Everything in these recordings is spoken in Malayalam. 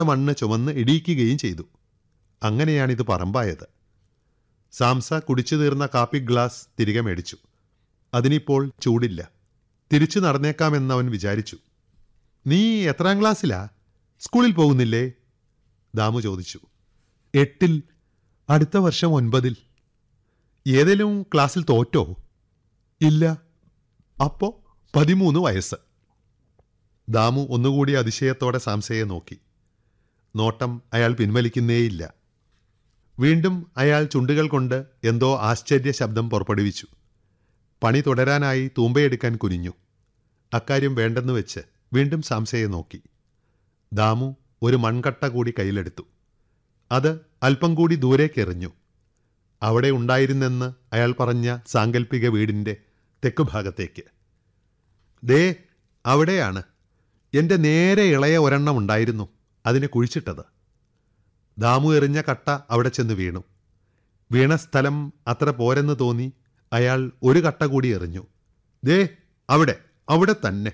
മണ്ണ് ചുമന്ന് ഇടിയിക്കുകയും ചെയ്തു അങ്ങനെയാണിത് പറമ്പായത് സാംസ കുടിച്ചു തീർന്ന കാപ്പി ഗ്ലാസ് തിരികെ മേടിച്ചു അതിനിപ്പോൾ ചൂടില്ല തിരിച്ചു നടന്നേക്കാമെന്ന് അവൻ വിചാരിച്ചു നീ എത്രാം ക്ലാസ്സിലാ സ്കൂളിൽ പോകുന്നില്ലേ ദാമു ചോദിച്ചു എട്ടിൽ അടുത്ത വർഷം ഒൻപതിൽ ഏതെങ്കിലും ക്ലാസ്സിൽ തോറ്റോ ഇല്ല അപ്പോ പതിമൂന്ന് വയസ്സ് ദാമു ഒന്നുകൂടി അതിശയത്തോടെ സാംസയെ നോക്കി നോട്ടം അയാൾ പിൻവലിക്കുന്നേയില്ല വീണ്ടും അയാൾ ചുണ്ടുകൾ കൊണ്ട് എന്തോ ആശ്ചര്യ ശബ്ദം പുറപ്പെടുവിച്ചു പണി തുടരാനായി തൂമ്പയെടുക്കാൻ കുനിഞ്ഞു അക്കാര്യം വേണ്ടെന്ന് വെച്ച് വീണ്ടും സാംസയെ നോക്കി ദാമു ഒരു മൺകട്ട കൂടി കയ്യിലെടുത്തു അത് അല്പം കൂടി ദൂരേക്കെറിഞ്ഞു അവിടെ ഉണ്ടായിരുന്നെന്ന് അയാൾ പറഞ്ഞ സാങ്കല്പിക വീടിൻ്റെ തെക്കുഭാഗത്തേക്ക് ദേ അവിടെയാണ് എൻ്റെ നേരെ ഇളയ ഒരെണ്ണം ഉണ്ടായിരുന്നു അതിനെ കുഴിച്ചിട്ടത് ദാമു എറിഞ്ഞ കട്ട അവിടെ ചെന്ന് വീണു വീണ സ്ഥലം അത്ര പോരെന്ന് തോന്നി അയാൾ ഒരു കട്ട കൂടി എറിഞ്ഞു ദേ അവിടെ അവിടെ തന്നെ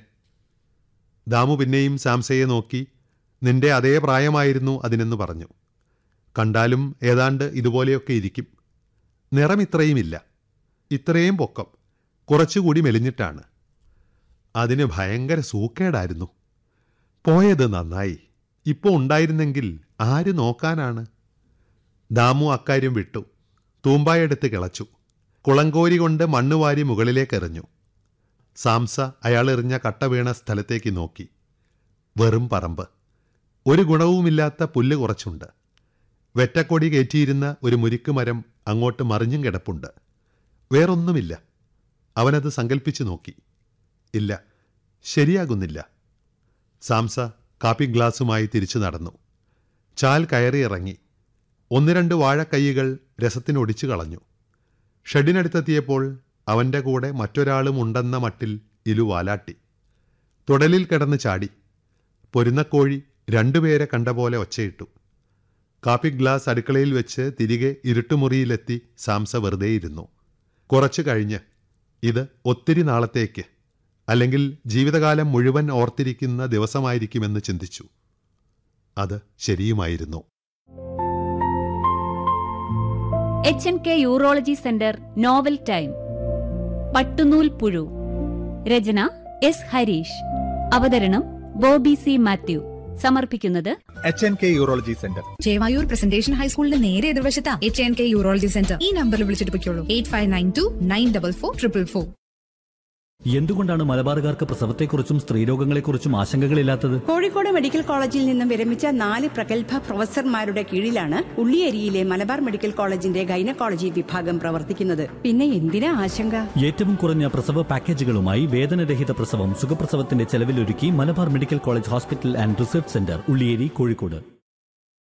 ദാമു പിന്നെയും സാംസയെ നോക്കി നിന്റെ അതേ പ്രായമായിരുന്നു അതിനെന്ന് പറഞ്ഞു കണ്ടാലും ഏതാണ്ട് ഇതുപോലെയൊക്കെ ഇരിക്കും നിറം ഇത്രയുമില്ല ഇത്രയും പൊക്കം കുറച്ചുകൂടി മെലിഞ്ഞിട്ടാണ് അതിന് ഭയങ്കര സൂക്കേടായിരുന്നു പോയത് നന്നായി ഇപ്പോൾ ഉണ്ടായിരുന്നെങ്കിൽ ആര് നോക്കാനാണ് ദാമു അക്കാര്യം വിട്ടു തൂമ്പായെടുത്ത് കിളച്ചു കുളങ്കോരി കൊണ്ട് മണ്ണ് വാരി മുകളിലേക്കെറിഞ്ഞു സാംസ അയാൾ എറിഞ്ഞ കട്ട വീണ സ്ഥലത്തേക്ക് നോക്കി വെറും പറമ്പ് ഒരു ഗുണവുമില്ലാത്ത പുല്ല് കുറച്ചുണ്ട് വെറ്റക്കൊടി കയറ്റിയിരുന്ന ഒരു മുരിക്ക് മരം അങ്ങോട്ട് മറിഞ്ഞും കിടപ്പുണ്ട് വേറൊന്നുമില്ല അവനത് സങ്കല്പിച്ചു നോക്കി ഇല്ല ശരിയാകുന്നില്ല സാംസ കാപ്പി ഗ്ലാസുമായി തിരിച്ചു നടന്നു ചാൽ കയറി ഇറങ്ങി ഒന്ന് രണ്ട് വാഴക്കൈകൾ രസത്തിനൊടിച്ചു കളഞ്ഞു ഷെഡിനടുത്തെത്തിയപ്പോൾ അവൻ്റെ കൂടെ മറ്റൊരാളും ഉണ്ടെന്ന മട്ടിൽ ഇലു വാലാട്ടി തുടലിൽ കിടന്ന് ചാടി പൊരുന്നക്കോഴി രണ്ടുപേരെ കണ്ട പോലെ ഒച്ചയിട്ടു കാപ്പി ഗ്ലാസ് അടുക്കളയിൽ വെച്ച് തിരികെ ഇരുട്ടുമുറിയിലെത്തി സാംസ വെറുതെ ഇരുന്നു കുറച്ചു കഴിഞ്ഞ് ഇത് ഒത്തിരി നാളത്തേക്ക് അല്ലെങ്കിൽ ജീവിതകാലം മുഴുവൻ ഓർത്തിരിക്കുന്ന ദിവസമായിരിക്കുമെന്ന് ചിന്തിച്ചു അത് ശരിയുമായിരുന്നു H N K urology centre novel time പട്ടുനൂൽ പുഴു രചന എസ് ഹരീഷ് അവതരണം ബോബി സി മാത്യു സമർപ്പിക്കുന്നത് H N K urology centre Chevayur presentation ഹൈസ്കൂളിന്റെ നേരെ എതിർവശത്താ H N K urology centre ഈ നമ്പറിൽ വിളിച്ചിട്ട് പൊയ്ക്കോളൂ eight five nine two nine double four triple four എന്തുകൊണ്ടാണ് മലബാറുകാർക്ക് പ്രസവത്തെക്കുറിച്ചും സ്ത്രീരോഗങ്ങളെക്കുറിച്ചും ആശങ്കകളില്ലാത്തത് കോഴിക്കോട് മെഡിക്കൽ കോളേജിൽ നിന്നും വിരമിച്ച നാല് പ്രഗത്ഭ പ്രൊഫസർമാരുടെ കീഴിലാണ് ഉള്ളിയേരിയിലെ മലബാർ മെഡിക്കൽ കോളേജിന്റെ ഗൈനക്കോളജി വിഭാഗം പ്രവർത്തിക്കുന്നത് പിന്നെ എന്തിനാ ആശങ്ക ഏറ്റവും കുറഞ്ഞ പ്രസവ പാക്കേജുകളുമായി വേദനരഹിത പ്രസവം സുഖപ്രസവത്തിന്റെ ചെലവിലൊരുക്കി Malabar medical college hospital and research centre Ulliyeri Kozhikode